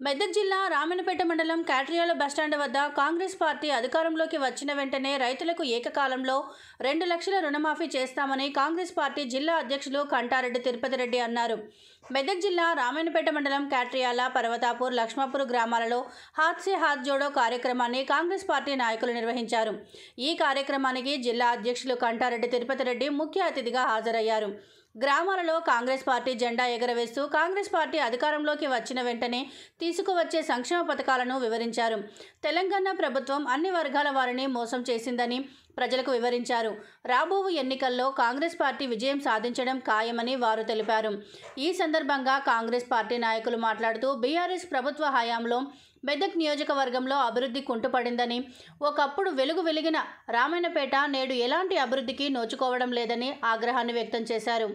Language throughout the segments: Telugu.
మెదక్ జిల్లా రామన్నపేట మండలం కాట్రియాల బస్టాండ్ వద్ద కాంగ్రెస్ పార్టీ అధికారంలోకి వచ్చిన వెంటనే రైతులకు ఏకకాలంలో రెండు లక్షల రుణమాఫీ చేస్తామని కాంగ్రెస్ పార్టీ జిల్లా అధ్యక్షులు కంటారెడ్డి తిరుపతి రెడ్డి అన్నారు మెదక్ జిల్లా రామాయణపేట మండలం కాట్రియాల పర్వతాపూర్ లక్ష్మాపూర్ గ్రామాలలో హాత్ సే హాత్ జోడో కార్యక్రమాన్ని కాంగ్రెస్ పార్టీ నాయకులు నిర్వహించారు ఈ కార్యక్రమానికి జిల్లా అధ్యక్షులు కంటారెడ్డి తిరుపతి రెడ్డి ముఖ్య అతిథిగా హాజరయ్యారు గ్రామాలలో కాంగ్రెస్ పార్టీ జెండా ఎగరవేస్తూ కాంగ్రెస్ పార్టీ అధికారంలోకి వచ్చిన వెంటనే తీసుకువచ్చే సంక్షేమ పథకాలను వివరించారు తెలంగాణ ప్రభుత్వం అన్ని వర్గాల వారిని మోసం చేసిందని ప్రజలకు వివరించారు రాబో ఎన్నికల్లో కాంగ్రెస్ పార్టీ విజయం సాధించడం ఖాయమని వారు తెలిపారు ఈ సందర్భంగా కాంగ్రెస్ పార్టీ నాయకులు మాట్లాడుతూ బీఆర్ఎస్ ప్రభుత్వ హయాంలో మెదక్ నియోజకవర్గంలో అభివృద్ధి కుంటుపడిందని ఒకప్పుడు వెలుగు వెలిగిన రామాయణపేట నేడు ఎలాంటి అభివృద్ధికి నోచుకోవడం లేదని ఆగ్రహాన్ని వ్యక్తం చేశారు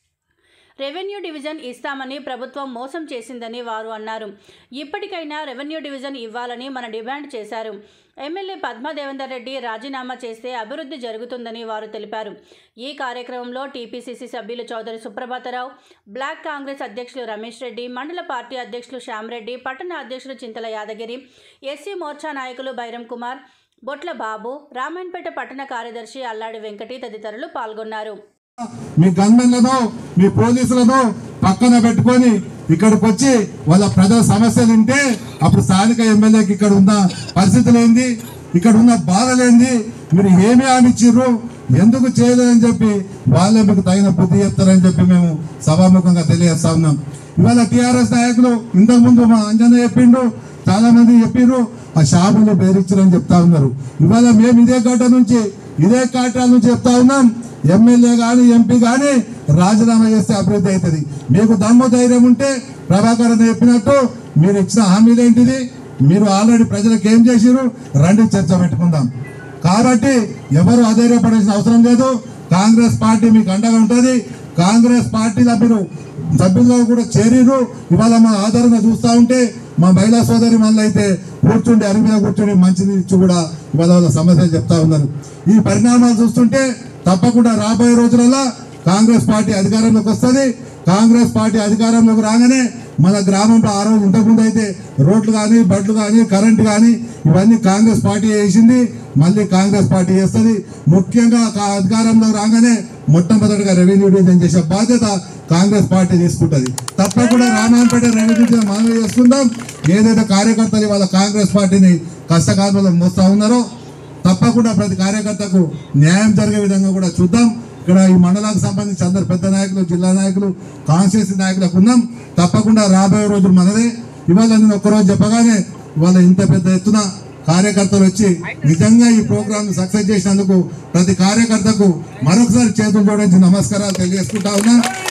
రెవెన్యూ డివిజన్ ఇస్తామని ప్రభుత్వం మోసం చేసిందని వారు అన్నారు ఇప్పటికైనా రెవెన్యూ డివిజన్ ఇవ్వాలని మన డిమాండ్ చేశారు ఎమ్మెల్యే పద్మదేవేందర్ రెడ్డి రాజీనామా చేస్తే అభివృద్ధి జరుగుతుందని వారు తెలిపారు ఈ కార్యక్రమంలో టీపీసీసీ సభ్యులు చౌదరి సుప్రభాతరావు బ్లాక్ కాంగ్రెస్ అధ్యక్షులు రమేష్ రెడ్డి మండల పార్టీ అధ్యక్షులు శ్యామరెడ్డి పట్టణ అధ్యక్షులు చింతల యాదగిరి ఎస్సీ మోర్చా నాయకులు బైరం కుమార్ బొట్ల బాబు రామాయణపేట పట్టణ కార్యదర్శి అల్లాడి వెంకటి తదితరులు పాల్గొన్నారు మీ గన్మెన్లను మీ పోలీసులను పక్కన పెట్టుకొని ఇక్కడికి వచ్చి వాళ్ళ ప్రజల సమస్యలు వింటే అప్పుడు స్థానిక ఎమ్మెల్యేకి ఇక్కడ ఉన్న పరిస్థితులు ఏంది ఇక్కడ ఉన్న బాధలు ఏంది మీరు ఏమి హామీ ఇచ్చిర్రు ఎందుకు చేయలేదని చెప్పి వాళ్ళే మీకు తగిన బుద్ధి చెప్తారని చెప్పి మేము సభాముఖంగా తెలియజేస్తా ఉన్నాం ఇవాళ టిఆర్ఎస్ నాయకులు ఇంతకు ముందు మా అంజన చెప్పిండు చాలా మంది చెప్పిర్రు ఆ షాపులు బెదిరించారని చెప్తా ఉన్నారు ఇవాళ మేము ఇదే గడ్డ నుంచి ఇదే కాటాల నుంచి చెప్తా ఉన్నాం ఎమ్మెల్యే కానీ ఎంపీ కానీ రాజీనామా చేస్తే అభివృద్ధి అవుతుంది మీకు దమ్ము ధైర్యం ఉంటే ప్రభాకర్ అని చెప్పినట్టు మీరు ఇచ్చిన హామీలు ఏంటిది మీరు ఆల్రెడీ ప్రజలకు ఏం చేసిరు రండి చర్చ పెట్టుకుందాం కాబట్టి ఎవరు అధైర్యపడాల్సిన అవసరం లేదు కాంగ్రెస్ పార్టీ మీకు అండగా ఉంటుంది కాంగ్రెస్ పార్టీలో మీరు సభ్యులుగా కూడా చేరిరు ఇవాళ మా ఆధారంగా చూస్తూ ఉంటే మా మహిళా సోదరి మళ్ళీ అయితే కూర్చుండి అరుగు మీద కూర్చుని మంచిది ఇచ్చి కూడా ఇవాళ వాళ్ళ సమస్యలు చెప్తా ఉన్నారు ఈ పరిణామాలు చూస్తుంటే తప్పకుండా రాబోయే రోజులలో కాంగ్రెస్ పార్టీ అధికారంలోకి వస్తుంది కాంగ్రెస్ పార్టీ అధికారంలోకి రాగానే మన గ్రామంలో ఆ రోజు ఇంతకుముందు అయితే రోడ్లు కానీ బడ్లు కానీ కరెంటు కానీ ఇవన్నీ కాంగ్రెస్ పార్టీ చేసింది మళ్ళీ కాంగ్రెస్ పార్టీ చేస్తుంది ముఖ్యంగా కా- అధికారంలో రాగానే మొట్టమొదటిగా రెవెన్యూ డివిజన్ చేసే బాధ్యత కాంగ్రెస్ పార్టీ తీసుకుంటుంది తప్పకుండా రామాయణపేట రెవెన్యూ డివిజన్ మనం చేసుకుందాం ఏదైతే కార్యకర్తలు వాళ్ళ కాంగ్రెస్ పార్టీని కష్టకాలంలో మోస్తా ఉన్నారో తప్పకుండా ప్రతి కార్యకర్తకు న్యాయం జరిగే విధంగా కూడా చూద్దాం ఇక్కడ ఈ మండలానికి సంబంధించి అందరు పెద్ద నాయకులు జిల్లా నాయకులు కాన్స్టిట్యూన్సీ నాయకులకు ఉన్నాం తప్పకుండా రాబోయే రోజు మనదే ఇవాళ నేను ఒక్కరోజు చెప్పగానే ఇవాళ ఇంత పెద్ద ఎత్తున కార్యకర్తలు వచ్చి నిజంగా ఈ ప్రోగ్రామ్ సక్సెస్ చేసినందుకు ప్రతి కార్యకర్తకు మరొకసారి చేతులు జోడించి నమస్కారాలు తెలియజేసుకుంటా ఉన్నా